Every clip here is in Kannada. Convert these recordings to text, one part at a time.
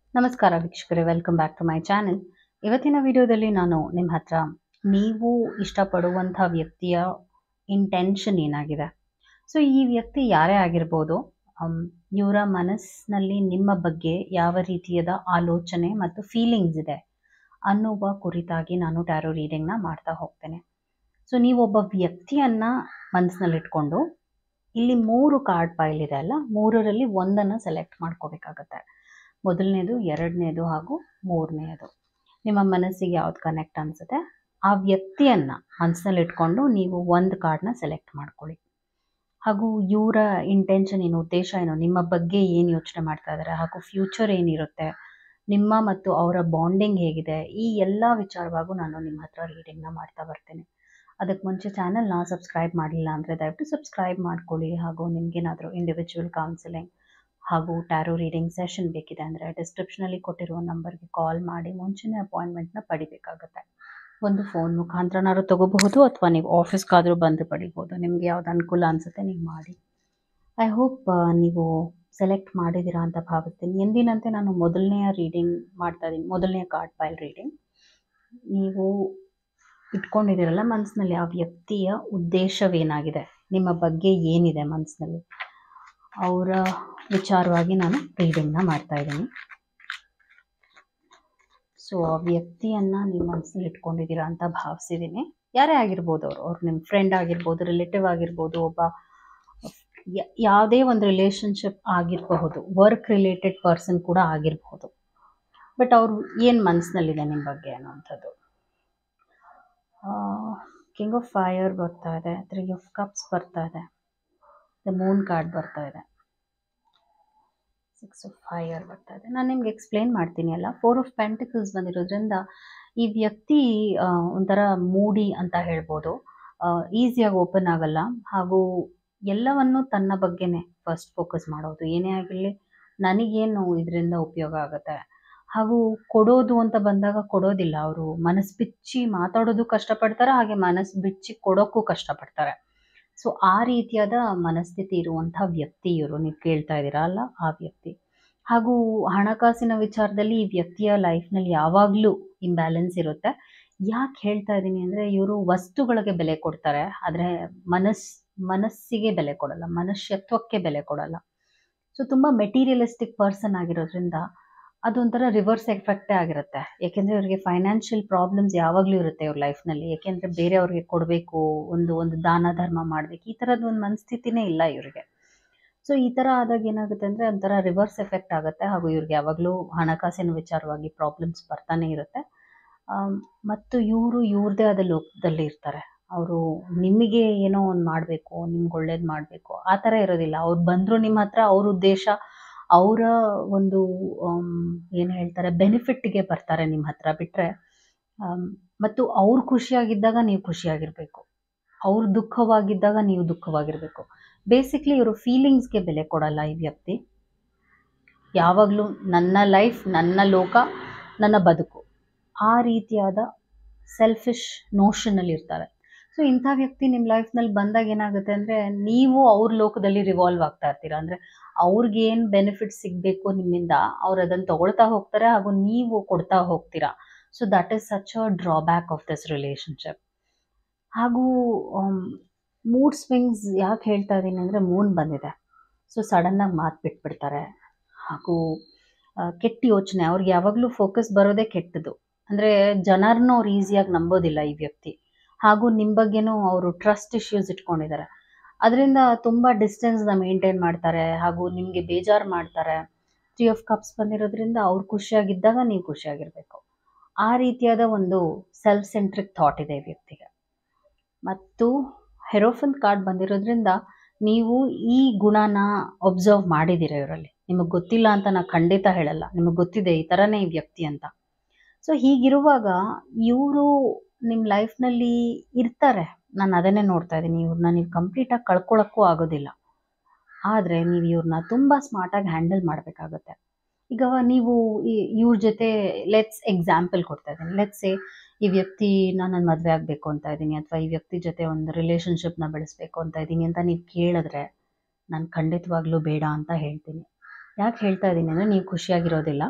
ನಮಸ್ಕಾರ ವೀಕ್ಷಕರೇ welcome back to my channel ಇವತ್ತಿನ ವಿಡಿಯೋದಲ್ಲಿ ನಾನು ನಿಮ್ಮ ಹತ್ರ ನೀವು ಇಷ್ಟಪಡುವಂಥ ವ್ಯಕ್ತಿಯ ಇಂಟೆನ್ಷನ್ ಏನಾಗಿದೆ ಸೊ ಈ ವ್ಯಕ್ತಿ ಯಾರೇ ಆಗಿರ್ಬೋದು ಇವರ ಮನಸ್ಸಿನಲ್ಲಿ ನಿಮ್ಮ ಬಗ್ಗೆ ಯಾವ ರೀತಿಯದ ಆಲೋಚನೆ ಮತ್ತು ಫೀಲಿಂಗ್ಸ್ ಇದೆ ಅನ್ನುವ ಕುರಿತಾಗಿ ನಾನು ಟ್ಯಾರೋ ರೀಡಿಂಗ್ನ ಮಾಡ್ತಾ ಹೋಗ್ತೇನೆ ಸೊ ನೀವೊಬ್ಬ ವ್ಯಕ್ತಿಯನ್ನ ಮನಸ್ಸಿನಲ್ಲಿಟ್ಕೊಂಡು ಇಲ್ಲಿ ಮೂರು ಕಾರ್ಡ್ ಪೈಲ್ ಇದೆ ಅಲ್ಲ ಮೂರರಲ್ಲಿ ಒಂದನ್ನು ಸೆಲೆಕ್ಟ್ ಮಾಡ್ಕೋಬೇಕಾಗತ್ತೆ ಮೊದಲನೇದು ಎರಡನೇದು ಹಾಗೂ ಮೂರನೇದು ನಿಮ್ಮ ಮನಸ್ಸಿಗೆ ಯಾವ್ದು ಕನೆಕ್ಟ್ ಅನಿಸುತ್ತೆ ಆ ವ್ಯಕ್ತಿಯನ್ನು ಮನಸ್ಸಿನಲ್ಲಿ ಇಟ್ಕೊಂಡು ನೀವು ಒಂದು ಕಾರ್ಡ್ನ ಸೆಲೆಕ್ಟ್ ಮಾಡ್ಕೊಳ್ಳಿ ಹಾಗೂ ಇವರ ಇಂಟೆನ್ಷನ್ ಏನು ಉದ್ದೇಶ ಏನು ನಿಮ್ಮ ಬಗ್ಗೆ ಏನು ಯೋಚನೆ ಮಾಡ್ತಾ ಇದ್ದಾರೆ ಹಾಗೂ ಫ್ಯೂಚರ್ ಏನಿರುತ್ತೆ ನಿಮ್ಮ ಮತ್ತು ಅವರ ಬಾಂಡಿಂಗ್ ಹೇಗಿದೆ ಈ ಎಲ್ಲ ವಿಚಾರವಾಗೂ ನಾನು ನಿಮ್ಮ ಹತ್ರ ರೀಡಿಂಗ್ನ ಮಾಡ್ತಾ ಬರ್ತೇನೆ ಅದಕ್ಕೆ ಮುಂಚೆ ಚಾನಲ್ನ ಸಬ್ಸ್ಕ್ರೈಬ್ ಮಾಡಿಲ್ಲ ಅಂದರೆ ದಯವಿಟ್ಟು ಸಬ್ಸ್ಕ್ರೈಬ್ ಮಾಡ್ಕೊಳ್ಳಿ ಹಾಗೂ ನಿಮಗೇನಾದರೂ ಇಂಡಿವಿಜುವಲ್ ಕೌನ್ಸಿಲಿಂಗ್ ಹಾಗೂ ಟ್ಯಾರೋ ರೀಡಿಂಗ್ ಸೆಷನ್ ಬೇಕಿದೆ ಅಂದರೆ ಡಿಸ್ಕ್ರಿಪ್ಷನಲ್ಲಿ ಕೊಟ್ಟಿರುವ ನಂಬರ್ಗೆ ಕಾಲ್ ಮಾಡಿ ಮುಂಚೆನೇ ಅಪಾಯಿಂಟ್ಮೆಂಟ್ನ ಪಡಿಬೇಕಾಗುತ್ತೆ ಒಂದು ಫೋನ್ ಮುಖಾಂತರನಾದ್ರು ತಗೋಬಹುದು ಅಥವಾ ನೀವು ಆಫೀಸ್ಗಾದರೂ ಬಂದು ಪಡಿಬೋದು ನಿಮಗೆ ಯಾವ್ದು ಅನುಕೂಲ ಅನಿಸುತ್ತೆ ನೀವು ಮಾಡಿ ಐ ಹೋಪ್ ನೀವು ಸೆಲೆಕ್ಟ್ ಮಾಡಿದ್ದೀರಾ ಅಂತ ಭಾವಿಸ್ತೀನಿ ಎಂದಿನಂತೆ ನಾನು ಮೊದಲನೆಯ ರೀಡಿಂಗ್ ಮಾಡ್ತಾ ಇದ್ದೀನಿ ಮೊದಲನೆಯ ಕಾರ್ಡ್ ಫೈಲ್ ರೀಡಿಂಗ್ ನೀವು ಇಟ್ಕೊಂಡಿದ್ದೀರಲ್ಲ ಮನಸ್ಸಿನಲ್ಲಿ ಆ ವ್ಯಕ್ತಿಯ ಉದ್ದೇಶವೇನಾಗಿದೆ ನಿಮ್ಮ ಬಗ್ಗೆ ಏನಿದೆ ಮನಸ್ಸಿನಲ್ಲಿ ಅವರ ವಿಚಾರವಾಗಿ ನಾನು ರೀಡಿಂಗ್ನ ಮಾಡ್ತಾ ಇದ್ದೀನಿ ಸೊ ಆ ವ್ಯಕ್ತಿಯನ್ನ ನೀವು ಮನಸ್ಸಲ್ಲಿ ಇಟ್ಕೊಂಡಿದ್ದೀರಾ ಅಂತ ಭಾವಿಸಿದ್ದೀನಿ ಯಾರೇ ಆಗಿರ್ಬೋದು ಅವರು ಅವ್ರು ನಿಮ್ಮ ಫ್ರೆಂಡ್ ಆಗಿರ್ಬೋದು ರಿಲೇಟಿವ್ ಆಗಿರ್ಬೋದು ಒಬ್ಬ ಯ- ಯಾವುದೇ ಒಂದು ರಿಲೇಶನ್ಶಿಪ್ ಆಗಿರಬಹುದು ವರ್ಕ್ ರಿಲೇಟೆಡ್ ಪರ್ಸನ್ ಕೂಡ ಆಗಿರಬಹುದು ಬಟ್ ಅವ್ರು ಏನು ಮನಸ್ಸಿನಲ್ಲಿದೆ ನಿಮ್ಮ ಬಗ್ಗೆ ಅನ್ನೋವಂಥದ್ದು ಕಿಂಗ್ ಆಫ್ ಫೈರ್ ಬರ್ತಾ ಇದೆ ತ್ರೀ ಆಫ್ ಕಪ್ಸ್ ಬರ್ತಾ ಇದೆ ದ ಮೂನ್ ಕಾರ್ಡ್ ಬರ್ತಾ ಇದೆ ಸಿಕ್ಸ್ ಆಫ್ ಫೈರ್ ಬರ್ತಾ ಇದೆ ನಾನು ನಿಮ್ಗೆ ಎಕ್ಸ್ಪ್ಲೇನ್ ಮಾಡ್ತೀನಿ ಅಲ್ಲ ಫೋರ್ ಆಫ್ ಪೆಂಟಿಕಲ್ಸ್ ಬಂದಿರೋದ್ರಿಂದ ಈ ವ್ಯಕ್ತಿ ಆ, ಒಂಥರ ಮೂಡಿ ಅಂತ ಹೇಳ್ಬೋದು ಈಸಿಯಾಗಿ ಓಪನ್ ಆಗಲ್ಲ ಹಾಗೂ ಎಲ್ಲವನ್ನು ತನ್ನ ಬಗ್ಗೆನೇ ಫಸ್ಟ್ ಫೋಕಸ್ ಮಾಡೋದು ಏನೇ ಆಗಿರಲಿ ನನಗೇನು ಇದರಿಂದ ಉಪಯೋಗ ಆಗುತ್ತೆ ಹಾಗೂ ಕೊಡೋದು ಅಂತ ಬಂದಾಗ ಕೊಡೋದಿಲ್ಲ ಅವರು ಮನಸ್ಸು ಬಿಚ್ಚಿ ಮಾತಾಡೋದು ಕಷ್ಟಪಡ್ತಾರೆ ಹಾಗೆ ಮನಸ್ಸು ಬಿಚ್ಚಿ ಕೊಡೋಕ್ಕೂ ಕಷ್ಟಪಡ್ತಾರೆ ಸೊ ಆ ರೀತಿಯಾದ ಮನಸ್ಥಿತಿ ಇರುವಂಥ ವ್ಯಕ್ತಿ ಇವರು ನೀವು ಕೇಳ್ತಾ ಇದ್ದೀರಾ ಅಲ್ಲ ಆ ವ್ಯಕ್ತಿ ಹಾಗೂ ಹಣಕಾಸಿನ ವಿಚಾರದಲ್ಲಿ ಈ ವ್ಯಕ್ತಿಯ ಲೈಫ್ನಲ್ಲಿ ಯಾವಾಗಲೂ ಇಂಬ್ಯಾಲೆನ್ಸ್ ಇರುತ್ತೆ ಯಾಕೆ ಹೇಳ್ತಾ ಇದ್ದೀನಿ ಅಂದರೆ ಇವರು ವಸ್ತುಗಳಿಗೆ ಬೆಲೆ ಕೊಡ್ತಾರೆ ಆದರೆ ಮನಸ್ ಮನಸ್ಸಿಗೆ ಬೆಲೆ ಕೊಡಲ್ಲ ಮನುಷ್ಯತ್ವಕ್ಕೆ ಬೆಲೆ ಕೊಡಲ್ಲ ಸೊ ತುಂಬ ಮೆಟೀರಿಯಲಿಸ್ಟಿಕ್ ಪರ್ಸನ್ ಆಗಿರೋದ್ರಿಂದ ಅದೊಂಥರ ರಿವರ್ಸ್ ಎಫೆಕ್ಟೇ ಆಗಿರುತ್ತೆ ಯಾಕೆಂದರೆ ಇವರಿಗೆ ಫೈನಾನ್ಷಿಯಲ್ ಪ್ರಾಬ್ಲಮ್ಸ್ ಯಾವಾಗಲೂ ಇರುತ್ತೆ ಇವ್ರ ಲೈಫ್ನಲ್ಲಿ ಯಾಕೆಂದರೆ ಬೇರೆಯವ್ರಿಗೆ ಕೊಡಬೇಕು ಒಂದು ಒಂದು ದಾನ ಧರ್ಮ ಮಾಡಬೇಕು ಈ ಥರದ್ದು ಒಂದು ಮನಸ್ಥಿತಿನೇ ಇಲ್ಲ ಇವರಿಗೆ ಸೊ ಈ ಥರ ಆದಾಗ ಏನಾಗುತ್ತೆ ಅಂದರೆ ಒಂಥರ ರಿವರ್ಸ್ ಎಫೆಕ್ಟ್ ಆಗುತ್ತೆ ಹಾಗೂ ಇವ್ರಿಗೆ ಯಾವಾಗಲೂ ಹಣಕಾಸಿನ ವಿಚಾರವಾಗಿ ಪ್ರಾಬ್ಲಮ್ಸ್ ಬರ್ತಾನೆ ಇರುತ್ತೆ ಆಮ್, ಮತ್ತು ಇವರು ಇವ್ರದ್ದೇ ಆದ ಲೋಕದಲ್ಲಿ ಇರ್ತಾರೆ ಅವರು ನಿಮಗೆ ಏನೋ ಒಂದು ಮಾಡಬೇಕು ನಿಮ್ಗೆ ಒಳ್ಳೇದು ಮಾಡಬೇಕು ಆ ಥರ ಇರೋದಿಲ್ಲ ಅವ್ರು ಬಂದರು ನಿಮ್ಮ ಹತ್ರ ಅವ್ರ ಉದ್ದೇಶ ಅವರ ಒಂದು ಏನು ಹೇಳ್ತಾರೆ ಬೆನಿಫಿಟ್ಗೆ ಬರ್ತಾರೆ ನಿಮ್ಮ ಹತ್ರ ಬಿಟ್ಟರೆ ಮತ್ತು ಅವ್ರು ಖುಷಿಯಾಗಿದ್ದಾಗ ನೀವು ಖುಷಿಯಾಗಿರಬೇಕು ಅವ್ರು ದುಃಖವಾಗಿದ್ದಾಗ ನೀವು ದುಃಖವಾಗಿರಬೇಕು ಬೇಸಿಕ್ಲಿ ಇವರು ಫೀಲಿಂಗ್ಸ್ಗೆ ಬೆಲೆ ಕೊಡಲ್ಲ ಈ ವ್ಯಕ್ತಿ ಯಾವಾಗಲೂ ನನ್ನ ಲೈಫ್ ನನ್ನ ಲೋಕ ನನ್ನ ಬದುಕು ಆ ರೀತಿಯಾದ ಸೆಲ್ಫಿಶ್ ನೋಷನಲ್ಲಿ ಇರ್ತಾರೆ ಸೊ ಇಂಥ ವ್ಯಕ್ತಿ ನಿಮ್ಮ ಲೈಫ್ನಲ್ಲಿ ಬಂದಾಗ ಏನಾಗುತ್ತೆ ಅಂದರೆ ನೀವು ಅವ್ರ ಲೋಕದಲ್ಲಿ ರಿವಾಲ್ವ್ ಆಗ್ತಾ ಇರ್ತೀರ ಅಂದರೆ ಅವ್ರಿಗೆ ಏನು ಬೆನಿಫಿಟ್ ಸಿಗಬೇಕು ನಿಮ್ಮಿಂದ ಅವ್ರು ಅದನ್ನು ತಗೊಳ್ತಾ ಹೋಗ್ತಾರೆ ಹಾಗೂ ನೀವು ಕೊಡ್ತಾ ಹೋಗ್ತೀರಾ so that is such a drawback of this relationship ಹಾಗೂ ಮೂಡ್ ಸ್ವಿಂಗ್ಸ್ ಯಾಕೆ ಹೇಳ್ತಾ ಇದ್ದೀನಿ ಅಂದರೆ ಮೂನ್ ಬಂದಿದೆ ಸೊ ಸಡನ್ನಾಗಿ ಮಾತು ಬಿಟ್ಬಿಡ್ತಾರೆ ಹಾಗೂ ಆ, ಕೆಟ್ಟ ಯೋಚನೆ ಅವ್ರಿಗೆ ಯಾವಾಗಲೂ ಫೋಕಸ್ ಬರೋದೇ ಕೆಟ್ಟದು ಅಂದರೆ ಜನರನ್ನೂ ಅವ್ರು ಈಸಿಯಾಗಿ ನಂಬೋದಿಲ್ಲ ಈ ವ್ಯಕ್ತಿ ಹಾಗೂ ನಿಮ್ಮ ಬಗ್ಗೆನೂ ಅವರು ಟ್ರಸ್ಟ್ ಇಶ್ಯೂಸ್ ಇಟ್ಕೊಂಡಿದ್ದಾರೆ ಅದರಿಂದ ತುಂಬ ಡಿಸ್ಟೆನ್ಸ್ನ ಮೇಂಟೈನ್ ಮಾಡ್ತಾರೆ ಹಾಗೂ ನಿಮಗೆ ಬೇಜಾರು ಮಾಡ್ತಾರೆ ತ್ರೀ ಆಫ್ ಕಪ್ಸ್ ಬಂದಿರೋದ್ರಿಂದ ಅವ್ರು ಖುಷಿಯಾಗಿದ್ದಾಗ ನೀವು ಖುಷಿಯಾಗಿರಬೇಕು ಆ ರೀತಿಯಾದ ಒಂದು ಸೆಲ್ಫ್ ಸೆಂಟ್ರಿಕ್ ಥಾಟ್ ಇದೆ ಈ ವ್ಯಕ್ತಿಗೆ ಮತ್ತು ಹೆರೋಫನ್ ಕಾರ್ಡ್ ಬಂದಿರೋದ್ರಿಂದ ನೀವು ಈ ಗುಣನ ಒಬ್ಸರ್ವ್ ಮಾಡಿದ್ದೀರ ಇವರಲ್ಲಿ ನಿಮಗೆ ಗೊತ್ತಿಲ್ಲ ಅಂತ ನಾನು ಖಂಡಿತ ಹೇಳಲ್ಲ ನಿಮಗೆ ಗೊತ್ತಿದೆ ಈ ಥರನೇ ಈ ವ್ಯಕ್ತಿ ಅಂತ ಸೊ ಹೀಗಿರುವಾಗ ಇವರು ನಿಮ್ಮ ಲೈಫ್ನಲ್ಲಿ ಇರ್ತಾರೆ ನಾನು ಅದನ್ನೇ ನೋಡ್ತಾ ಇದ್ದೀನಿ ಇವ್ರನ್ನ ನೀವು ಕಂಪ್ಲೀಟಾಗಿ ಕಳ್ಕೊಳ್ಳೋಕ್ಕೂ ಆಗೋದಿಲ್ಲ ಆದರೆ ನೀವು ಇವ್ರನ್ನ ತುಂಬ ಸ್ಮಾರ್ಟಾಗಿ ಹ್ಯಾಂಡಲ್ ಮಾಡಬೇಕಾಗತ್ತೆ ಈಗ ನೀವು ಈ- ಇವ್ರ ಜೊತೆ ಲೆಟ್ಸ್ ಎಕ್ಸಾಂಪಲ್ ಕೊಡ್ತಾ ಇದ್ದೀನಿ ಲೆಟ್ಸ್ ಎ ಈ ವ್ಯಕ್ತಿ ನಾನು ಮದುವೆ ಆಗಬೇಕು ಅಂತ ಇದ್ದೀನಿ ಅಥವಾ ಈ ವ್ಯಕ್ತಿ ಜೊತೆ ಒಂದು ರಿಲೇಷನ್ಶಿಪ್ನ ಬೆಳೆಸ್ಬೇಕು ಅಂತ ಇದ್ದೀನಿ ಅಂತ ನೀವು ಕೇಳಿದ್ರೆ ನಾನು ಖಂಡಿತವಾಗ್ಲೂ ಬೇಡ ಅಂತ ಹೇಳ್ತೀನಿ ಯಾಕೆ ಹೇಳ್ತಾ ಇದ್ದೀನಿ ಅಂದರೆ ನೀವು ಖುಷಿಯಾಗಿರೋದಿಲ್ಲ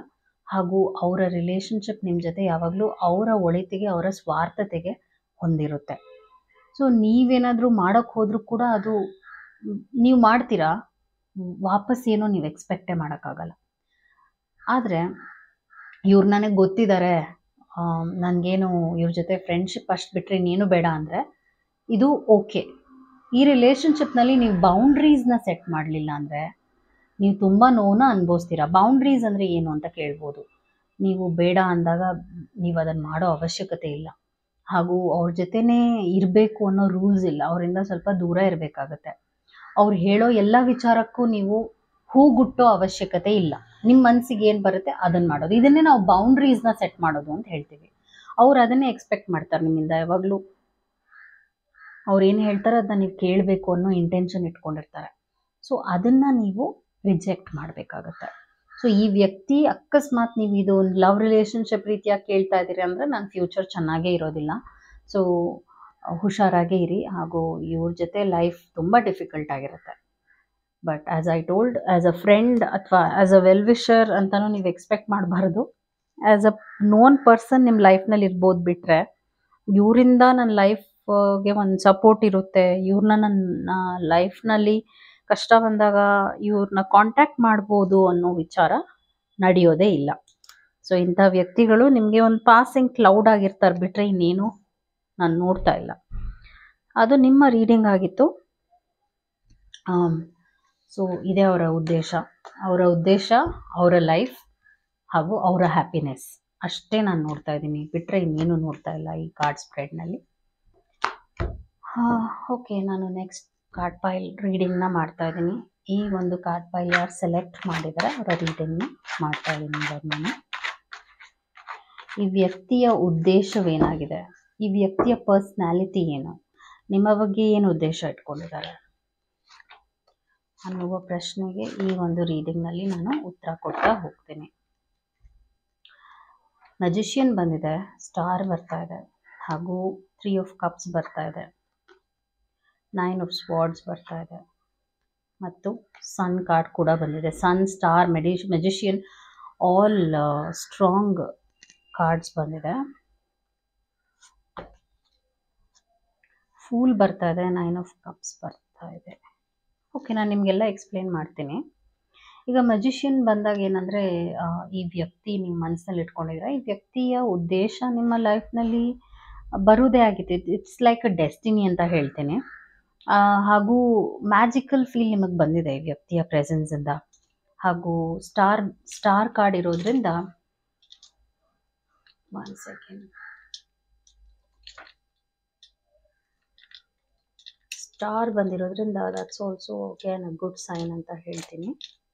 ಹಾಗೂ ಅವರ ರಿಲೇಶನ್ಶಿಪ್ ನಿಮ್ಮ ಜೊತೆ ಯಾವಾಗಲೂ ಅವರ ಒಳಿತಿಗೆ ಅವರ ಸ್ವಾರ್ಥತೆಗೆ ಹೊಂದಿರುತ್ತೆ ಸೊ ನೀವೇನಾದರೂ ಮಾಡೋಕ್ಕೆ ಹೋದರೂ ಕೂಡ ಅದು ನೀವು ಮಾಡ್ತೀರಾ ವಾಪಸ್ ಏನೋ ನೀವು ಎಕ್ಸ್ಪೆಕ್ಟೇ ಮಾಡೋಕ್ಕಾಗಲ್ಲ ಆದರೆ ಇವ್ರು ನನಗೆ ಗೊತ್ತಿದ್ದಾರೆ ನನಗೇನು ಇವ್ರ ಜೊತೆ ಫ್ರೆಂಡ್ಶಿಪ್ ಅಷ್ಟು ಬಿಟ್ಟರೆ ಇನ್ನೇನು ಬೇಡ ಅಂದರೆ ಇದು ಓಕೆ ಈ ರಿಲೇಷನ್ಶಿಪ್ನಲ್ಲಿ ನೀವು ಬೌಂಡ್ರೀಸ್ನ ಸೆಟ್ ಮಾಡಲಿಲ್ಲ ಅಂದರೆ ನೀವು ತುಂಬ ನೋವನ್ನ ಅನುಭವಿಸ್ತೀರಾ ಬೌಂಡ್ರೀಸ್ ಅಂದರೆ ಏನು ಅಂತ ಕೇಳ್ಬೋದು ನೀವು ಬೇಡ ಅಂದಾಗ ನೀವು ಅದನ್ನು ಮಾಡೋ ಅವಶ್ಯಕತೆ ಇಲ್ಲ ಹಾಗೂ ಅವ್ರ ಜೊತೆನೇ ಇರಬೇಕು ಅನ್ನೋ ರೂಲ್ಸ್ ಇಲ್ಲ ಅವರಿಂದ ಸ್ವಲ್ಪ ದೂರ ಇರಬೇಕಾಗತ್ತೆ ಅವ್ರು ಹೇಳೋ ಎಲ್ಲ ವಿಚಾರಕ್ಕೂ ನೀವು ಹೂಗುಟ್ಟೋ ಅವಶ್ಯಕತೆ ಇಲ್ಲ ನಿಮ್ಮ ಮನಸ್ಸಿಗೆ ಏನು ಬರುತ್ತೆ ಅದನ್ನು ಮಾಡೋದು ಇದನ್ನೇ ನಾವು ಬೌಂಡ್ರೀಸ್ನ ಸೆಟ್ ಮಾಡೋದು ಅಂತ ಹೇಳ್ತೀವಿ ಅವ್ರು ಅದನ್ನೇ ಎಕ್ಸ್ಪೆಕ್ಟ್ ಮಾಡ್ತಾರೆ ನಿಮ್ಮಿಂದ ಯಾವಾಗಲೂ ಅವ್ರು ಏನು ಹೇಳ್ತಾರೆ ಅದನ್ನ ನೀವು ಕೇಳಬೇಕು ಅನ್ನೋ ಇಂಟೆನ್ಷನ್ ಇಟ್ಕೊಂಡಿರ್ತಾರೆ ಸೊ ಅದನ್ನು ನೀವು ರಿಜೆಕ್ಟ್ ಮಾಡಬೇಕಾಗತ್ತೆ ಸೊ ಈ ವ್ಯಕ್ತಿ ಅಕಸ್ಮಾತ್ ನೀವು ಇದು ಒಂದು ಲವ್ ರಿಲೇಷನ್ಶಿಪ್ ರೀತಿಯಾಗಿ ಕೇಳ್ತಾ ಇದ್ದೀರಿ ಅಂದರೆ ನನ್ನ ಫ್ಯೂಚರ್ ಚೆನ್ನಾಗೇ ಇರೋದಿಲ್ಲ ಸೊ ಹುಷಾರಾಗೇ ಇರಿ ಹಾಗೂ ಇವ್ರ ಜೊತೆ ಲೈಫ್ ತುಂಬ ಡಿಫಿಕಲ್ಟ್ ಆಗಿರುತ್ತೆ but as I told as a friend ಅಥವಾ ಆ್ಯಸ್ ಅ ವೆಲ್ ವಿಷರ್ ಅಂತಲೂ ನೀವು ಎಕ್ಸ್ಪೆಕ್ಟ್ ಮಾಡಬಾರ್ದು ಆ್ಯಸ್ ಅ ನೋನ್ ಪರ್ಸನ್ ನಿಮ್ಮ ಲೈಫ್ನಲ್ಲಿ ಇರ್ಬೋದು ಬಿಟ್ಟರೆ ಇವರಿಂದ ನನ್ನ ಲೈಫ್ಗೆ ಒಂದು ಸಪೋರ್ಟ್ ಇರುತ್ತೆ ಇವ್ರನ್ನ ನನ್ನ ಲೈಫ್ನಲ್ಲಿ ಕಷ್ಟ ಬಂದಾಗ ಇವ್ರನ್ನ ಕಾಂಟ್ಯಾಕ್ಟ್ ಮಾಡ್ಬೋದು ಅನ್ನೋ ವಿಚಾರ ನಡೆಯೋದೇ ಇಲ್ಲ ಸೊ ಇಂಥ ವ್ಯಕ್ತಿಗಳು ನಿಮಗೆ ಒಂದು ಪಾಸಿಂಗ್ ಕ್ಲೌಡ್ ಆಗಿರ್ತಾರೆ ಬಿಟ್ಟರೆ ಇನ್ನೇನು ನಾನು ನೋಡ್ತಾ ಇಲ್ಲ ಅದು ನಿಮ್ಮ ರೀಡಿಂಗ್ ಆಗಿತ್ತು ಸೊ ಇದೇ ಅವರ ಉದ್ದೇಶ ಅವರ ಉದ್ದೇಶ ಅವರ ಲೈಫ್ ಹಾಗೂ ಅವರ ಹ್ಯಾಪಿನೆಸ್ ಅಷ್ಟೇ ನಾನು ನೋಡ್ತಾ ಇದ್ದೀನಿ ಬಿಟ್ಟರೆ ಇನ್ನೇನು ನೋಡ್ತಾ ಇಲ್ಲ ಈ ಕಾರ್ಡ್ ಸ್ಪ್ರೆಡ್ನಲ್ಲಿ ಹಾಂ ಓಕೆ ನಾನು ನೆಕ್ಸ್ಟ್ ಕಾರ್ಡ್ ಪೈಲ್ ರೀಡಿಂಗ್ನ ಮಾಡ್ತಾ ಇದ್ದೀನಿ ಈ ಒಂದು ಕಾರ್ಡ್ ಪೈಲ್ ಯಾರು ಸೆಲೆಕ್ಟ್ ಮಾಡಿದ್ದಾರೆ ಅವರ ರೀಡಿಂಗ್ನ ಮಾಡ್ತಾ ಇದ್ದೀನಿ ಇವಾಗ ನಾನು ಈ ವ್ಯಕ್ತಿಯ ಉದ್ದೇಶವೇನಾಗಿದೆ ಈ ವ್ಯಕ್ತಿಯ ಪರ್ಸ್ನಾಲಿಟಿ ಏನು ನಿಮ್ಮ ಬಗ್ಗೆ ಏನು ಉದ್ದೇಶ ಇಟ್ಕೊಂಡಿದ್ದಾರೆ ಅನ್ನುವ ಪ್ರಶ್ನೆಗೆ ಈ ಒಂದು ರೀಡಿಂಗ್ನಲ್ಲಿ ನಾನು ಉತ್ತರ ಕೊಡ್ತಾ ಹೋಗ್ತೀನಿ ಮೆಜಿಷಿಯನ್ ಬಂದಿದೆ ಸ್ಟಾರ್ ಬರ್ತಾ ಇದೆ ಹಾಗೂ ತ್ರೀ ಆಫ್ ಕಪ್ಸ್ ಬರ್ತಾ ಇದೆ ನೈನ್ ಆಫ್ ಸ್ವಾರ್ಡ್ಸ್ ಬರ್ತಾ ಇದೆ ಮತ್ತು ಸನ್ ಕಾರ್ಡ್ ಕೂಡ ಬಂದಿದೆ ಸನ್ ಸ್ಟಾರ್ ಮೆಡಿ ಮೆಜಿಷಿಯನ್ ಆಲ್ ಸ್ಟ್ರಾಂಗ್ ಕಾರ್ಡ್ಸ್ ಬಂದಿದೆ ಫೂಲ್ ಬರ್ತಾ ಇದೆ ನೈನ್ ಆಫ್ ಕಪ್ಸ್ ಬರ್ತಾ ಇದೆ ಓಕೆ ನಾನು ನಿಮಗೆಲ್ಲ ಎಕ್ಸ್ಪ್ಲೇನ್ ಮಾಡ್ತೀನಿ ಈಗ ಮೆಜಿಷಿಯನ್ ಬಂದಾಗ ಏನಂದರೆ ಈ ವ್ಯಕ್ತಿ ನಿಮ್ಮ ಮನಸ್ಸಲ್ಲಿ ಇಟ್ಕೊಂಡಿದ್ರೆ ಈ ವ್ಯಕ್ತಿಯ ಉದ್ದೇಶ ನಿಮ್ಮ ಲೈಫ್ನಲ್ಲಿ ಬರುವುದೇ ಆಗಿದೆ ಇಟ್ಸ್ ಲೈಕ್ ಅ ಡೆಸ್ಟಿನಿ ಅಂತ ಹೇಳ್ತೇನೆ ಆ, ಹಾಗೂ ಮ್ಯಾಜಿಕಲ್ ಫೀಲ್ ನಿಮಗೆ ಬಂದಿದೆ ಈ ವ್ಯಕ್ತಿಯ ಪ್ರೆಸೆನ್ಸಿಂದ ಹಾಗೂ ಸ್ಟಾರ್ ಸ್ಟಾರ್ ಕಾರ್ಡ್ ಇರೋದ್ರಿಂದ ಒನ್ ಸೆಕೆಂಡ್ ಸ್ಟಾರ್ ಬಂದಿರೋದ್ರಿಂದ that's also again a good sign ಅಂತ ಹೇಳ್ತೀನಿ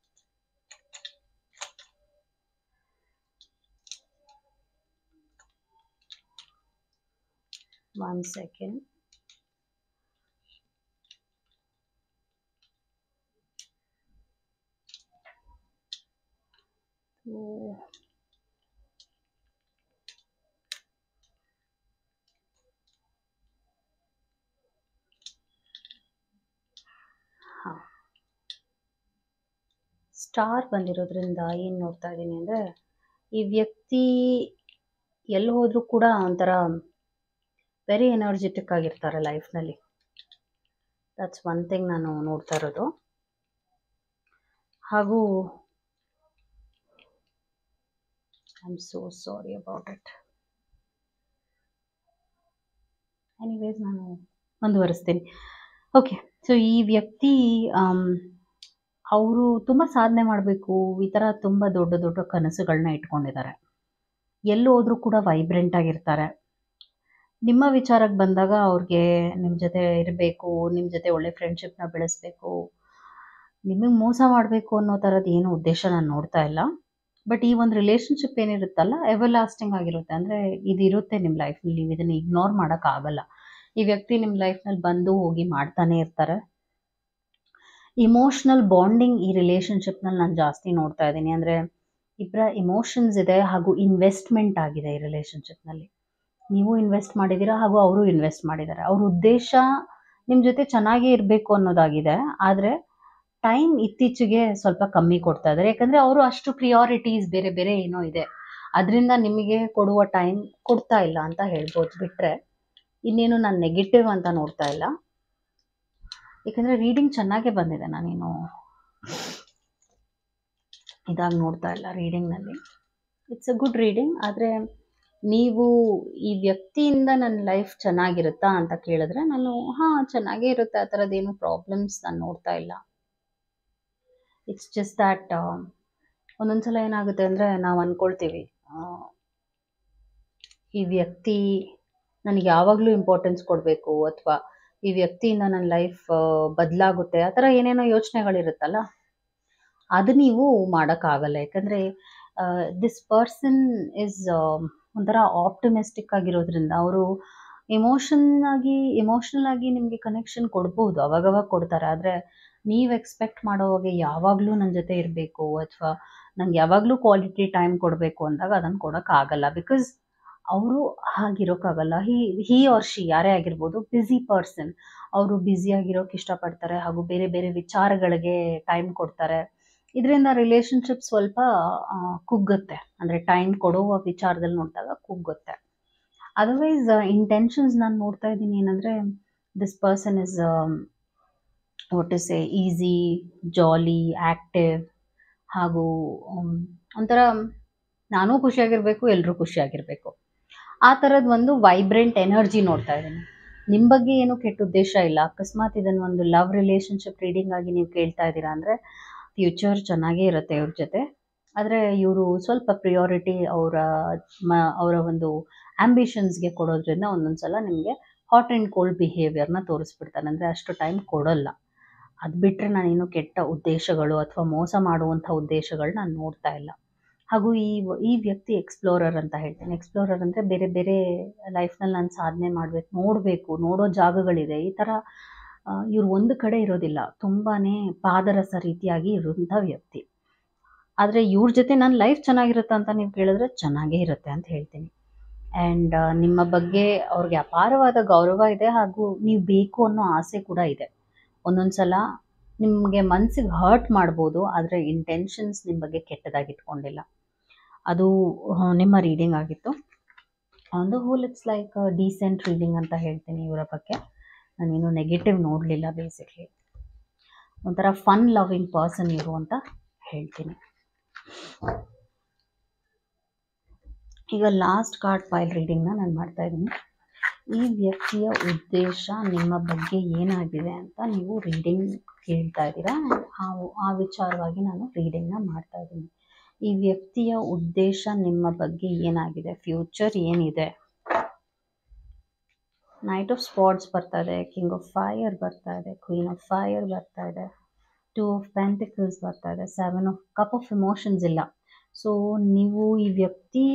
ಒನ್ ಸೆಕೆಂಡ್ ಹಾಂ ಸ್ಟಾರ್ ಬಂದಿರೋದ್ರಿಂದ ಏನು ನೋಡ್ತಾ ಇದ್ದೀನಿ ಅಂದರೆ ಈ ವ್ಯಕ್ತಿ ಎಲ್ಲಿ ಹೋದರೂ ಕೂಡ ಒಂಥರ ವೆರಿ ಎನರ್ಜೆಟಿಕ್ ಆಗಿರ್ತಾರೆ ಲೈಫ್ನಲ್ಲಿ ದಟ್ಸ್ ಒನ್ ಥಿಂಗ್ ನಾನು ನೋಡ್ತಾ ಇರೋದು ಹಾಗೂ I am so sorry about it anyways ನಾನು ಮುಂದುವರಿಸ್ತೀನಿ ಓಕೆ ಸೊ ಈ ವ್ಯಕ್ತಿ ಅವರು ತುಂಬ ಸಾಧನೆ ಮಾಡಬೇಕು ಈ ಥರ ತುಂಬ ದೊಡ್ಡ ದೊಡ್ಡ ಕನಸುಗಳನ್ನ ಇಟ್ಕೊಂಡಿದ್ದಾರೆ ಎಲ್ಲಿ ಹೋದರೂ ಕೂಡ ವೈಬ್ರೆಂಟ್ ಆಗಿರ್ತಾರೆ ನಿಮ್ಮ ವಿಚಾರಕ್ಕೆ ಬಂದಾಗ ಅವ್ರಿಗೆ ನಿಮ್ಮ ಜೊತೆ ಇರಬೇಕು ನಿಮ್ಮ ಜೊತೆ ಒಳ್ಳೆ ಫ್ರೆಂಡ್ಶಿಪ್ನ ಬೆಳೆಸಬೇಕು ನಿಮಗೆ ಮೋಸ ಮಾಡಬೇಕು ಅನ್ನೋ ಥರದ್ದು ಏನು ಉದ್ದೇಶ ನಾನು ನೋಡ್ತಾ ಇಲ್ಲ ಬಟ್ ಈ ಒಂದು ರಿಲೇಷನ್ಶಿಪ್ ಏನಿರುತ್ತಲ್ಲ ಎವರ್ ಲಾಸ್ಟಿಂಗ್ ಆಗಿರುತ್ತೆ ಅಂದರೆ ಇದು ಇರುತ್ತೆ ನಿಮ್ಮ ಲೈಫಲ್ಲಿ ನೀವು ಇದನ್ನು ಇಗ್ನೋರ್ ಮಾಡೋಕ್ಕಾಗಲ್ಲ ಈ ವ್ಯಕ್ತಿ ನಿಮ್ಮ ಲೈಫ್ನಲ್ಲಿ ಬಂದು ಹೋಗಿ ಮಾಡ್ತಾನೆ ಇರ್ತಾರೆ ಇಮೋಷ್ನಲ್ ಬಾಂಡಿಂಗ್ ಈ ರಿಲೇಷನ್ಶಿಪ್ನಲ್ಲಿ ನಾನು ಜಾಸ್ತಿ ನೋಡ್ತಾ ಇದ್ದೀನಿ ಅಂದರೆ ಇಬ್ಬರ ಇಮೋಷನ್ಸ್ ಇದೆ ಹಾಗೂ ಇನ್ವೆಸ್ಟ್ಮೆಂಟ್ ಆಗಿದೆ ಈ ರಿಲೇಷನ್ಶಿಪ್ನಲ್ಲಿ ನೀವು ಇನ್ವೆಸ್ಟ್ ಮಾಡಿದ್ದೀರಾ ಹಾಗೂ ಅವರು ಇನ್ವೆಸ್ಟ್ ಮಾಡಿದ್ದಾರೆ ಅವ್ರ ಉದ್ದೇಶ ನಿಮ್ಮ ಜೊತೆ ಚೆನ್ನಾಗೇ ಇರಬೇಕು ಅನ್ನೋದಾಗಿದೆ ಆದರೆ ಟೈಮ್ ಇತ್ತೀಚೆಗೆ ಸ್ವಲ್ಪ ಕಮ್ಮಿ ಕೊಡ್ತಾ ಇದ್ದಾರೆ ಯಾಕಂದ್ರೆ ಅವರು ಅಷ್ಟು ಪ್ರಿಯಾರಿಟೀಸ್ ಬೇರೆ ಬೇರೆ ಏನೋ ಇದೆ ಅದರಿಂದ ನಿಮಗೆ ಕೊಡುವ ಟೈಮ್ ಕೊಡ್ತಾ ಇಲ್ಲ ಅಂತ ಹೇಳ್ಬೋದು ಬಿಟ್ರೆ ಇನ್ನೇನು ನಾನು ನೆಗೆಟಿವ್ ಅಂತ ನೋಡ್ತಾ ಇಲ್ಲ ಯಾಕಂದ್ರೆ ರೀಡಿಂಗ್ ಚೆನ್ನಾಗೇ ಬಂದಿದೆ ನಾನೇನು ಇದಾಗಿ ನೋಡ್ತಾ ಇಲ್ಲ ರೀಡಿಂಗ್ನಲ್ಲಿ ಇಟ್ಸ್ ಅ ಗುಡ್ ರೀಡಿಂಗ್ ಆದರೆ ನೀವು ಈ ವ್ಯಕ್ತಿಯಿಂದ ನನ್ನ ಲೈಫ್ ಚೆನ್ನಾಗಿರುತ್ತಾ ಅಂತ ಕೇಳಿದ್ರೆ ನಾನು ಹಾಂ ಚೆನ್ನಾಗೇ ಇರುತ್ತೆ ಆ ಥರದ್ದೇನು ಪ್ರಾಬ್ಲಮ್ಸ್ ನಾನು ನೋಡ್ತಾ ಇಲ್ಲ ಇಟ್ಸ್ ಜಸ್ಟ್ ದ್ಯಾಟ್ ಒಂದೊಂದ್ಸಲ ಏನಾಗುತ್ತೆ ಅಂದರೆ ನಾವು ಅಂದ್ಕೊಳ್ತೀವಿ ಆ, ಈ ವ್ಯಕ್ತಿ ನನಗೆ ಯಾವಾಗಲೂ ಇಂಪಾರ್ಟೆನ್ಸ್ ಕೊಡಬೇಕು ಅಥವಾ ಈ ವ್ಯಕ್ತಿಯಿಂದ ನನ್ನ ಲೈಫ್ ಬದಲಾಗುತ್ತೆ ಆ ಥರ ಏನೇನೋ ಯೋಚನೆಗಳಿರುತ್ತಲ್ಲ ಅದು ನೀವು ಮಾಡೋಕ್ಕಾಗಲ್ಲ ಯಾಕಂದರೆ ದಿಸ್ ಪರ್ಸನ್ ಇಸ್ ಒಂಥರ ಆಪ್ಟಿಮಿಸ್ಟಿಕ್ ಆಗಿರೋದ್ರಿಂದ ಅವರು ಎಮೋಷನ್ ಆಗಿ ಎಮೋಷ್ನಲ್ ಆಗಿ ನಿಮಗೆ ಕನೆಕ್ಷನ್ ಕೊಡ್ಬೋದು ಅವಾಗವಾಗ ಕೊಡ್ತಾರೆ ಆದರೆ ನೀವು ಎಕ್ಸ್ಪೆಕ್ಟ್ ಮಾಡೋವಾಗೆ ಯಾವಾಗಲೂ ನನ್ನ ಜೊತೆ ಇರಬೇಕು ಅಥವಾ ನಂಗೆ ಯಾವಾಗಲೂ ಕ್ವಾಲಿಟಿ ಟೈಮ್ ಕೊಡಬೇಕು ಅಂದಾಗ ಅದನ್ನು ಕೊಡೋಕ್ಕಾಗಲ್ಲ ಬಿಕಾಸ್ ಅವರು ಹಾಗಿರೋಕ್ಕಾಗಲ್ಲ ಹಿ ಹಿ ಆರ್ ಶಿ ಯಾರೇ ಆಗಿರ್ಬೋದು ಬ್ಯುಸಿ ಪರ್ಸನ್ ಅವರು ಬ್ಯುಸಿಯಾಗಿರೋಕೆ ಇಷ್ಟಪಡ್ತಾರೆ ಹಾಗೂ ಬೇರೆ ಬೇರೆ ವಿಚಾರಗಳಿಗೆ ಟೈಮ್ ಕೊಡ್ತಾರೆ ಇದರಿಂದ ರಿಲೇಶನ್ಶಿಪ್ ಸ್ವಲ್ಪ ಆ, ಕುಗ್ಗುತ್ತೆ ಅಂದರೆ ಟೈಮ್ ಕೊಡುವ ವಿಚಾರದಲ್ಲಿ ನೋಡಿದಾಗ ಕುಗ್ಗುತ್ತೆ ಅದರ್ವೈಸ್ ಇಂಟೆನ್ಷನ್ಸ್ ನಾನು ನೋಡ್ತಾ ಇದ್ದೀನಿ ಏನಂದರೆ this person is what is a easy jolly active ಹಾಗೂ ಮ್, ಒಂಥರ ನಾನು ಖುಷಿಯಾಗಿರಬೇಕು ಎಲ್ಲರೂ ಖುಷಿಯಾಗಿರಬೇಕು ಆ ಥರದ್ದು ಒಂದು ವೈಬ್ರೆಂಟ್ ಎನರ್ಜಿ ನೋಡ್ತಾ ಇದ್ದೀನಿ ನಿಮ್ಮ ಬಗ್ಗೆ ಏನು ಕೆಟ್ಟ ಉದ್ದೇಶ ಇಲ್ಲ ಅಕಸ್ಮಾತ್ ಇದನ್ನು ಒಂದು ಲವ್ ರಿಲೇಷನ್ಶಿಪ್ ರೀಡಿಂಗ್ ಆಗಿ ನೀವು ಕೇಳ್ತಾ ಇದ್ದೀರಾ ಅಂದರೆ ಫ್ಯೂಚರ್ ಚೆನ್ನಾಗೇ ಇರುತ್ತೆ ಇವ್ರ ಜೊತೆ ಆದರೆ ಇವರು ಸ್ವಲ್ಪ ಪ್ರಿಯಾರಿಟಿ ಅವರ ಮ ಅವರ ಒಂದು ಆ್ಯಂಬಿಷನ್ಸ್ಗೆ ಕೊಡೋದ್ರಿಂದ ಒಂದೊಂದು ಸಲ ನಿಮಗೆ ಹಾಟ್ ಆ್ಯಂಡ್ ಕೋಲ್ಡ್ ಬಿಹೇವಿಯರ್ನ ತೋರಿಸ್ಬಿಡ್ತಾನೆ ಅಂದರೆ ಅಷ್ಟು ಟೈಮ್ ಕೊಡೋಲ್ಲ ಅದು ಬಿಟ್ಟರೆ ನಾನೇನು ಕೆಟ್ಟ ಉದ್ದೇಶಗಳು ಅಥವಾ ಮೋಸ ಮಾಡುವಂಥ ಉದ್ದೇಶಗಳು ನಾನು ನೋಡ್ತಾ ಇಲ್ಲ ಹಾಗೂ ಈ ವ- ಈ ವ್ಯಕ್ತಿ ಎಕ್ಸ್ಪ್ಲೋರರ್ ಅಂತ ಹೇಳ್ತೀನಿ ಎಕ್ಸ್ಪ್ಲೋರರ್ ಅಂದರೆ ಬೇರೆ ಬೇರೆ ಲೈಫ್ನಲ್ಲಿ ನಾನು ಸಾಧನೆ ಮಾಡಬೇಕು ನೋಡಬೇಕು ನೋಡೋ ಜಾಗಗಳಿದೆ ಈ ಥರ ಇವ್ರು ಒಂದು ಕಡೆ ಇರೋದಿಲ್ಲ ತುಂಬಾ ಪಾದರಸ ರೀತಿಯಾಗಿ ಇರುವಂಥ ವ್ಯಕ್ತಿ ಆದರೆ ಇವ್ರ ಜೊತೆ ನನ್ನ ಲೈಫ್ ಚೆನ್ನಾಗಿರುತ್ತೆ ಅಂತ ನೀವು ಕೇಳಿದ್ರೆ ಚೆನ್ನಾಗೇ ಇರುತ್ತೆ ಅಂತ ಹೇಳ್ತೀನಿ ಆ್ಯಂಡ್ ನಿಮ್ಮ ಬಗ್ಗೆ ಅವ್ರಿಗೆ ಅಪಾರವಾದ ಗೌರವ ಇದೆ ಹಾಗೂ ನೀವು ಬೇಕು ಅನ್ನೋ ಆಸೆ ಕೂಡ ಇದೆ ಒಂದೊಂದು ಸಲ ನಿಮಗೆ ಮನಸ್ಸಿಗೆ ಹರ್ಟ್ ಮಾಡ್ಬೋದು ಆದರೆ ಇಂಟೆನ್ಷನ್ಸ್ ನಿಮ್ಮ ಬಗ್ಗೆ ಕೆಟ್ಟದಾಗಿ ಇಟ್ಕೊಂಡಿಲ್ಲ ಅದು ಆ, ನಿಮ್ಮ ರೀಡಿಂಗ್ ಆಗಿತ್ತು on the whole it's like decent reading ಅಂತ ಹೇಳ್ತೀನಿ ಇವರ ಬಗ್ಗೆ ನಾನೇನು ನೆಗೆಟಿವ್ ನೋಡಲಿಲ್ಲ ಬೇಸಿಕ್ಲಿ ಒಂಥರ ಫನ್ ಲವಿಂಗ್ ಪರ್ಸನ್ ಇರು ಅಂತ ಹೇಳ್ತೀನಿ ಈಗ ಲಾಸ್ಟ್ ಕಾರ್ಡ್ ಫೈಲ್ ರೀಡಿಂಗ್ನ ನಾನು ಮಾಡ್ತಾ ಇದ್ದೀನಿ ಈ ವ್ಯಕ್ತಿಯ ಉದ್ದೇಶ ನಿಮ್ಮ ಬಗ್ಗೆ ಏನಾಗಿದೆ ಅಂತ ನೀವು ರೀಡಿಂಗ್ ಕೇಳ್ತಾ ಇದ್ದೀರಾ ಆ ಆ ವಿಚಾರವಾಗಿ ನಾನು ರೀಡಿಂಗ್ನ ಮಾಡ್ತಾ ಇದ್ದೀನಿ ಈ ವ್ಯಕ್ತಿಯ ಉದ್ದೇಶ ನಿಮ್ಮ ಬಗ್ಗೆ ಏನಾಗಿದೆ ಫ್ಯೂಚರ್ ಏನಿದೆ ನೈಟ್ ಆಫ್ ಸ್ಪಾಟ್ಸ್ ಬರ್ತಾ ಇದೆ ಕಿಂಗ್ ಆಫ್ ಫೈರ್ ಬರ್ತಾ ಇದೆ ಕ್ವೀನ್ ಆಫ್ ಫೈರ್ ಬರ್ತಾ ಇದೆ ಟೂ ಆಫ್ ಪೆಂಟಿಕಲ್ಸ್ ಬರ್ತಾ ಇದೆ seven of cups of emotions ಇಲ್ಲ ಸೊ ನೀವು ಈ ವ್ಯಕ್ತಿ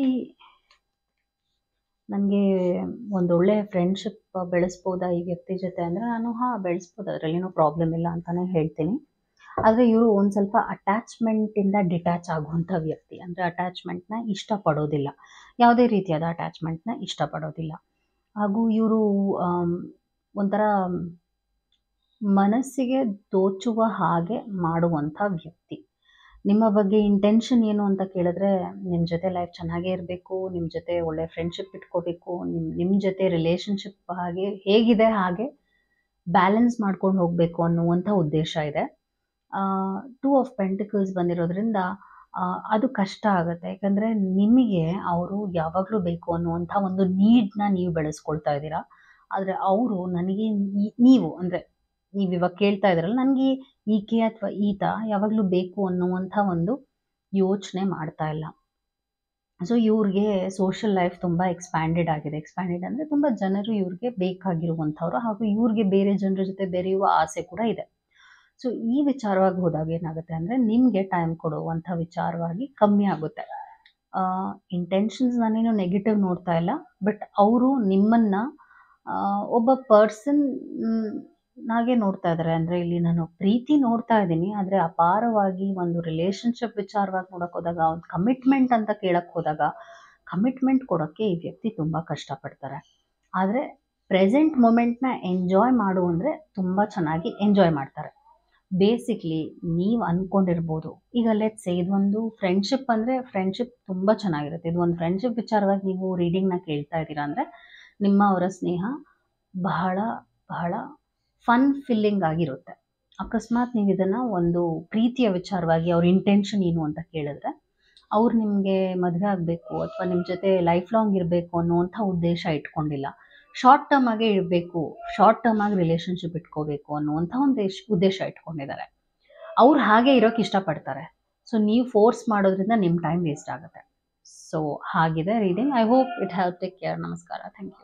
ನನಗೆ ಒಂದೊಳ್ಳೆ ಫ್ರೆಂಡ್ಶಿಪ್ ಬೆಳೆಸ್ಬೋದಾ ಈ ವ್ಯಕ್ತಿ ಜೊತೆ ಅಂದರೆ ನಾನು ಹಾಂ ಬೆಳೆಸ್ಬೋದು ಅದರಲ್ಲೇನೂ ಪ್ರಾಬ್ಲಮ್ ಇಲ್ಲ ಅಂತಲೇ ಹೇಳ್ತೀನಿ ಆದರೆ ಇವರು ಒಂದು ಸ್ವಲ್ಪ ಅಟ್ಯಾಚ್ಮೆಂಟಿಂದ ಡಿಟ್ಯಾಚ್ ಆಗುವಂಥ ವ್ಯಕ್ತಿ ಅಂದರೆ ಅಟ್ಯಾಚ್ಮೆಂಟ್ನ ಇಷ್ಟಪಡೋದಿಲ್ಲ ಯಾವುದೇ ರೀತಿಯಾದ ಅಟ್ಯಾಚ್ಮೆಂಟ್ನ ಇಷ್ಟಪಡೋದಿಲ್ಲ ಹಾಗೂ ಇವರು ಒಂಥರ ಮನಸ್ಸಿಗೆ ದೋಚುವ ಹಾಗೆ ಮಾಡುವಂಥ ವ್ಯಕ್ತಿ ನಿಮ್ಮ ಬಗ್ಗೆ ಇಂಟೆನ್ಷನ್ ಏನು ಅಂತ ಕೇಳಿದ್ರೆ ನಿಮ್ಮ ಜೊತೆ ಲೈಫ್ ಚೆನ್ನಾಗೇ ಇರಬೇಕು ನಿಮ್ಮ ಜೊತೆ ಒಳ್ಳೆ ಫ್ರೆಂಡ್ಶಿಪ್ ಇಟ್ಕೋಬೇಕು ನಿಮ್ಮ ನಿಮ್ಮ ಜೊತೆ ರಿಲೇಷನ್ಶಿಪ್ ಹಾಗೆ ಹೇಗಿದೆ ಹಾಗೆ ಬ್ಯಾಲೆನ್ಸ್ ಮಾಡ್ಕೊಂಡು ಹೋಗಬೇಕು ಅನ್ನುವಂಥ ಉದ್ದೇಶ ಇದೆ ಟೂ ಆಫ್ ಪೆಂಟಿಕಲ್ಸ್ ಬಂದಿರೋದ್ರಿಂದ ಆ, ಅದು ಕಷ್ಟ ಆಗುತ್ತೆ ಯಾಕಂದರೆ ನಿಮಗೆ ಅವರು ಯಾವಾಗಲೂ ಬೇಕು ಅನ್ನುವಂಥ ಒಂದು ನೀಡ್ನ ನೀವು ಬೆಳೆಸ್ಕೊಳ್ತಾ ಇದ್ದೀರಾ ಆದರೆ ಅವರು ನನಗೆ ಈ- ನೀವು ಅಂದರೆ ನೀವು ಇವಾಗ ಕೇಳ್ತಾ ಇದ್ದೀರಲ್ಲ ನನಗೆ ಈಕೆ ಅಥವಾ ಈತ ಯಾವಾಗಲೂ ಬೇಕು ಅನ್ನುವಂಥ ಒಂದು ಯೋಚನೆ ಮಾಡ್ತಾ ಇಲ್ಲ ಸೊ ಇವ್ರಿಗೆ ಸೋಷಿಯಲ್ ಲೈಫ್ ತುಂಬ ಎಕ್ಸ್ಪ್ಯಾಂಡೆಡ್ ಆಗಿದೆ ಎಕ್ಸ್ಪ್ಯಾಂಡೆಡ್ ಅಂದರೆ ತುಂಬ ಜನರು ಇವ್ರಿಗೆ ಬೇಕಾಗಿರುವಂಥವ್ರು ಹಾಗೂ ಇವ್ರಿಗೆ ಬೇರೆ ಜನರ ಜೊತೆ ಬೆರೆಯುವ ಆಸೆ ಕೂಡ ಇದೆ ಸೊ ಈ ವಿಚಾರವಾಗಿ ಹೋದಾಗ ಏನಾಗುತ್ತೆ ಅಂದರೆ ನಿಮಗೆ ಟೈಮ್ ಕೊಡುವಂಥ ವಿಚಾರವಾಗಿ ಕಮ್ಮಿ ಆಗುತ್ತೆ ಇಂಟೆನ್ಷನ್ಸ್ ನಾನೇನು ನೆಗೆಟಿವ್ ನೋಡ್ತಾ ಇಲ್ಲ ಬಟ್ ಅವರು ನಿಮ್ಮನ್ನು ಒಬ್ಬ ಪರ್ಸನ್ ನಾಗೆ ನೋಡ್ತಾ ಇದ್ದಾರೆ ಅಂದರೆ ಇಲ್ಲಿ ನಾನು ಪ್ರೀತಿ ನೋಡ್ತಾ ಇದ್ದೀನಿ ಆದರೆ ಅಪಾರವಾಗಿ ಒಂದು ರಿಲೇಷನ್ಶಿಪ್ ವಿಚಾರವಾಗಿ ನೋಡೋಕೆ ಹೋದಾಗ ಒಂದು ಕಮಿಟ್ಮೆಂಟ್ ಅಂತ ಕೇಳಕ್ಕೆ ಹೋದಾಗ ಕಮಿಟ್ಮೆಂಟ್ ಕೊಡೋಕ್ಕೆ ಈ ವ್ಯಕ್ತಿ ತುಂಬ ಕಷ್ಟಪಡ್ತಾರೆ ಆದರೆ ಪ್ರೆಸೆಂಟ್ ಮೂಮೆಂಟ್ನ ಎಂಜಾಯ್ ಮಾಡು ಅಂದರೆ ತುಂಬ ಚೆನ್ನಾಗಿ ಎಂಜಾಯ್ ಮಾಡ್ತಾರೆ ಬೇಸಿಕ್ಲಿ ನೀವು ಅಂದ್ಕೊಂಡಿರ್ಬೋದು ಈಗ ಲೆಟ್ಸ್ ಇದೊಂದು ಫ್ರೆಂಡ್ಶಿಪ್ ಅಂದರೆ ಫ್ರೆಂಡ್ಶಿಪ್ ತುಂಬ ಚೆನ್ನಾಗಿರುತ್ತೆ ಇದು ಒಂದು ಫ್ರೆಂಡ್ಶಿಪ್ ವಿಚಾರವಾಗಿ ನೀವು ರೀಡಿಂಗ್ನ ಕೇಳ್ತಾ ಇದ್ದೀರಾ ಅಂದರೆ ನಿಮ್ಮ ಅವರ ಸ್ನೇಹ ಬಹಳ ಬಹಳ ಫನ್ ಫಿಲ್ಲಿಂಗ್ ಆಗಿರುತ್ತೆ ಅಕಸ್ಮಾತ್ ನೀವು ಇದನ್ನು ಒಂದು ಪ್ರೀತಿಯ ವಿಚಾರವಾಗಿ ಅವ್ರ ಇಂಟೆನ್ಷನ್ ಏನು ಅಂತ ಕೇಳಿದ್ರೆ ಅವ್ರು ನಿಮಗೆ ಮದುವೆ ಆಗಬೇಕು ಅಥವಾ ನಿಮ್ಮ ಜೊತೆ ಲೈಫ್ ಲಾಂಗ್ ಇರಬೇಕು ಅನ್ನುವಂಥ ಉದ್ದೇಶ ಇಟ್ಕೊಂಡಿಲ್ಲ ಶಾರ್ಟ್ ಟರ್ಮ್ ಆಗೇ ಇರಬೇಕು ಶಾರ್ಟ್ ಟರ್ಮ್ ಆಗಿ ರಿಲೇಷನ್ಶಿಪ್ ಇಟ್ಕೋಬೇಕು ಅನ್ನುವಂಥ ಒಂದು ದೇಶ ಉದ್ದೇಶ ಇಟ್ಕೊಂಡಿದ್ದಾರೆ ಅವ್ರು ಹಾಗೆ ಇರೋಕ್ಕೆ ಇಷ್ಟಪಡ್ತಾರೆ ಸೊ ನೀವು ಫೋರ್ಸ್ ಮಾಡೋದ್ರಿಂದ ನಿಮ್ಮ ಟೈಮ್ ವೇಸ್ಟ್ ಆಗುತ್ತೆ ಸೊ ಹಾಗಿದೆ reading I hope it help take care ನಮಸ್ಕಾರ ಥ್ಯಾಂಕ್ ಯು